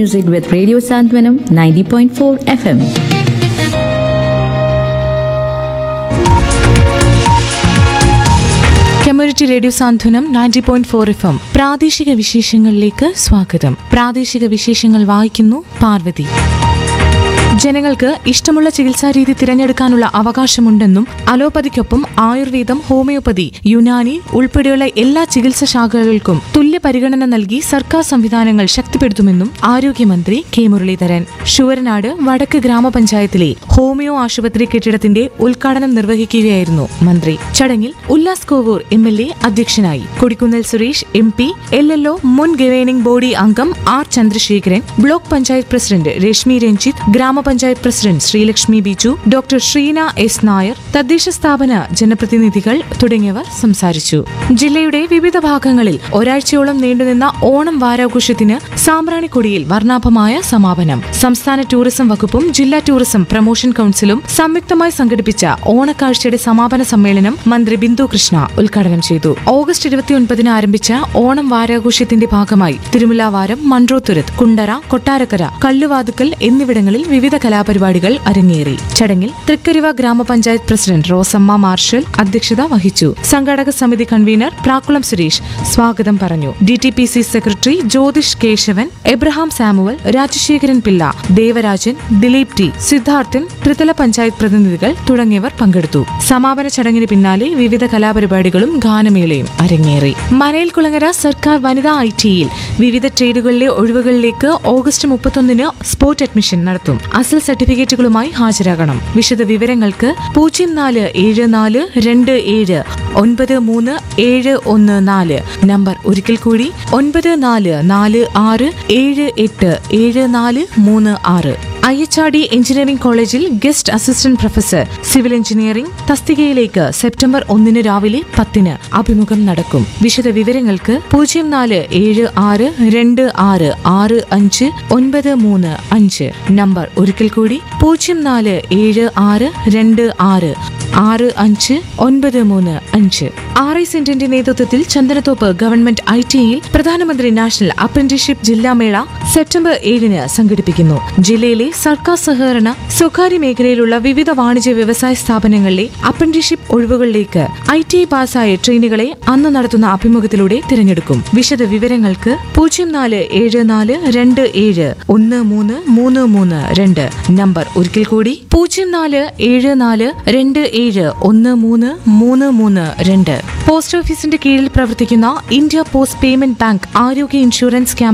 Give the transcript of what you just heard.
music with Radio Santwanam 90.4 FM. Community radio Santhwanam ninety point four F M പ്രാദേശിക വിശേഷങ്ങളിലേക്ക് സ്വാഗതം പ്രാദേശിക വിശേഷങ്ങൾ വായിക്കുന്നു പാർവതി ജനങ്ങൾക്ക് ഇഷ്ടമുള്ള ചികിത്സാരീതി തിരഞ്ഞെടുക്കാനുള്ള അവകാശമുണ്ടെന്നും അലോപ്പതിക്കൊപ്പം ആയുർവേദം ഹോമിയോപ്പതി യുനാനി ഉൾപ്പെടെയുള്ള എല്ലാ ചികിത്സാ ശാഖകൾക്കും തുല്യ പരിഗണന നൽകി സർക്കാർ സംവിധാനങ്ങൾ ശക്തിപ്പെടുത്തുമെന്നും ആരോഗ്യമന്ത്രി കെ മുരളീധരൻ ശൂരനാട് വടക്ക് ഗ്രാമപഞ്ചായത്തിലെ ഹോമിയോ ആശുപത്രി കെട്ടിടത്തിന്റെ ഉദ്ഘാടനം നിർവഹിക്കുകയായിരുന്നു മന്ത്രി ചടങ്ങിൽ Ullas Kovoor M L A അധ്യക്ഷനായി Kodikunnil Suresh M P L L O മുൻ ഗവേണിംഗ് ബോഡി അംഗം R Chandrasekharan block panchayat president Rashmi Ranjith ഗ്രാമപഞ്ചായത്ത് president Sreelakshmi Biju doctor Sreena S Nair തദ്ദേശ സ്ഥാപന ജനപ്രതിനിധികൾ തുടങ്ങിയവർ സംസാരിച്ചു ജില്ലയുടെ വിവിധ ഭാഗങ്ങളിൽ ഒരാഴ്ചയോളം നീണ്ടുനിന്ന ഓണം വാരാഘോഷത്തിന് സാമ്പ്രാണിക്കൊടിയിൽ വർണ്ണാഭമായ സമാപനം സംസ്ഥാന ടൂറിസം വകുപ്പും ജില്ലാ ടൂറിസം പ്രൊമോഷൻ കൌൺസിലും സംയുക്തമായി സംഘടിപ്പിച്ച ഓണക്കാഴ്ചയുടെ സമാപന സമ്മേളനം മന്ത്രി ബിന്ദു കൃഷ്ണ ഉദ്ഘാടനം ചെയ്തു ഓഗസ്റ്റ് ഇരുപത്തിയൊൻപതിന് ആരംഭിച്ച ഓണം വാരാഘോഷത്തിന്റെ ഭാഗമായി തിരുമുല്ലാവാരം മൺട്രോത്തുരുത്ത് കുണ്ടറ കൊട്ടാരക്കര കല്ലുവാതുക്കൽ എന്നിവിടങ്ങളിൽ വിവിധ കലാപരിപാടികൾ അരങ്ങേറി ചടങ്ങിൽ തൃക്കരിവ ഗ്രാമപഞ്ചായത്ത് പ്രസിഡന്റ് റോസമ്മ മാർഷൽ അധ്യക്ഷത വഹിച്ചു സംഘാടക സമിതി കൺവീനർ പ്രാക്കുളം സുരേഷ് സ്വാഗതം പറഞ്ഞു D T P C secretary Jyothish Kesavan Abraham Samuel Rajasekharan Pillai Devarajan Dileep T Siddharthan ത്രിതല പഞ്ചായത്ത് പ്രതിനിധികൾ തുടങ്ങിയവർ പങ്കെടുത്തു സമാപന ചടങ്ങിന് പിന്നാലെ വിവിധ കലാപരിപാടികളും ഗാനമേളയും അരങ്ങേറി മനയിൽകുളങ്ങര സർക്കാർ വനിതാ ഐ ടിയിൽ വിവിധ ട്രേഡുകളിലെ ഒഴിവുകളിലേക്ക് ഓഗസ്റ്റ് മുപ്പത്തൊന്നിന് സ്പോട്ട് അഡ്മിഷൻ നടത്തും അസൽ സർട്ടിഫിക്കറ്റുകളുമായി ഹാജരാകണം വിശദ വിവരങ്ങൾക്ക് പൂജ്യം നാല് ഏഴ് നാല് രണ്ട് ഏഴ് ഒൻപത് മൂന്ന് ഏഴ് ഒന്ന് നാല് നമ്പർ ഒരിക്കൽ കൂടി ഒൻപത് നാല് നാല് ആറ് ഏഴ് എട്ട് ഏഴ് നാല് മൂന്ന് ആറ് I H R D engineering കോളേജിൽ guest assistant professor civil engineering തസ്തികയിലേക്ക് സെപ്റ്റംബർ ഒന്നിന് രാവിലെ പത്തിന് അഭിമുഖം നടക്കും വിശദ വിവരങ്ങൾക്ക് പൂജ്യം നാല് ഏഴ് ആറ് രണ്ട് ആറ് ആറ് അഞ്ച് ഒൻപത് മൂന്ന് അഞ്ച് നമ്പർ ഒരിക്കൽ കൂടി പൂജ്യം നാല് ഏഴ് ആറ് രണ്ട് ആറ് ആറ് അഞ്ച് ഒൻപത് മൂന്ന് അഞ്ച് ആർ ഐ സെന്റിന്റെ നേതൃത്വത്തിൽ ചന്ദനത്തോപ്പ് ഗവൺമെന്റ് ഐ ടിയിൽ പ്രധാനമന്ത്രി നാഷണൽ അപ്രന്റീസ്ഷിപ്പ് ജില്ലാമേള സെപ്റ്റംബർ ഏഴിന് സംഘടിപ്പിക്കുന്നു ജില്ലയിലെ സർക്കാർ സഹകരണ സ്വകാര്യ മേഖലയിലുള്ള വിവിധ വാണിജ്യ വ്യവസായ സ്ഥാപനങ്ങളിലെ അപ്രന്റീസ്ഷിപ്പ് ഒഴിവുകളിലേക്ക് ഐ ടി ഐ പാസ്സായ ട്രെയിനുകളെ അന്ന് നടത്തുന്ന അഭിമുഖത്തിലൂടെ തിരഞ്ഞെടുക്കും വിശദ വിവരങ്ങൾക്ക് പൂജ്യം നാല് ഏഴ് നാല് രണ്ട് ഏഴ് ഒന്ന് മൂന്ന് മൂന്ന് മൂന്ന് രണ്ട് നമ്പർ ഒരിക്കൽ കൂടി പൂജ്യം നാല് ഏഴ് നാല് രണ്ട് ഏഴ് ഒന്ന് മൂന്ന് മൂന്ന് മൂന്ന് രണ്ട് പോസ്റ്റ് ഓഫീസിന്റെ കീഴിൽ പ്രവർത്തിക്കുന്ന ഇന്ത്യ പോസ്റ്റ് പേയ്മെന്റ് ബാങ്ക് ആരോഗ്യ ഇൻഷുറൻസ് ക്യാമ്പ്